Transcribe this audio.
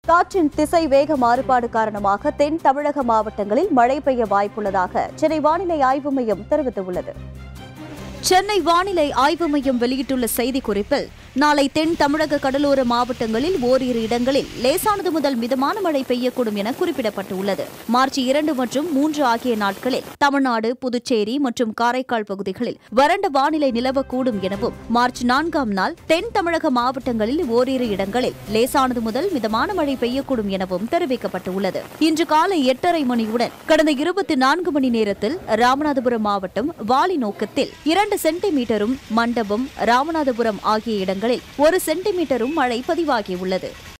காற்றின் திசை வேக மாறுபாடு காரணமாக தென் தமிழக மாவட்டங்களில் மழை பெய்ய வாய்ப்புள்ளதாக சென்னை வானிலை ஆய்வு மையம் தெரிவித்துள்ளது சென்னை வானிலை ஆய்வு மையம் வெளியிட்டுள்ள செய்திக்குறிப்பில் நாளை தென் தமிழக கடலோர மாவட்டங்களில் ஓரிரு இடங்களில் லேசானது முதல் மிதமான மழை பெய்யக்கூடும் என குறிப்பிடப்பட்டுள்ளது மார்ச் இரண்டு மற்றும் மூன்று ஆகிய நாட்களில் தமிழ்நாடு புதுச்சேரி மற்றும் காரைக்கால் பகுதிகளில் வறண்ட வானிலை நிலவக்கூடும் எனவும் மார்ச் நான்காம் நாள் தென் தமிழக மாவட்டங்களில் ஓரிரு இடங்களில் லேசானது முதல் மிதமான மழை பெய்யக்கூடும் எனவும் தெரிவிக்கப்பட்டுள்ளது இன்று காலை எட்டரை மணியுடன் கடந்த இருபத்தி நான்கு மணி நேரத்தில் ராமநாதபுரம் மாவட்டம் வாலி நோக்கத்தில் இரண்டு சென்டிமீட்டரும் மண்டபம் ராமநாதபுரம் ஆகிய இடங்களில் ஒரு சென்டிமீட்டரும் மழை பதிவாகியுள்ளது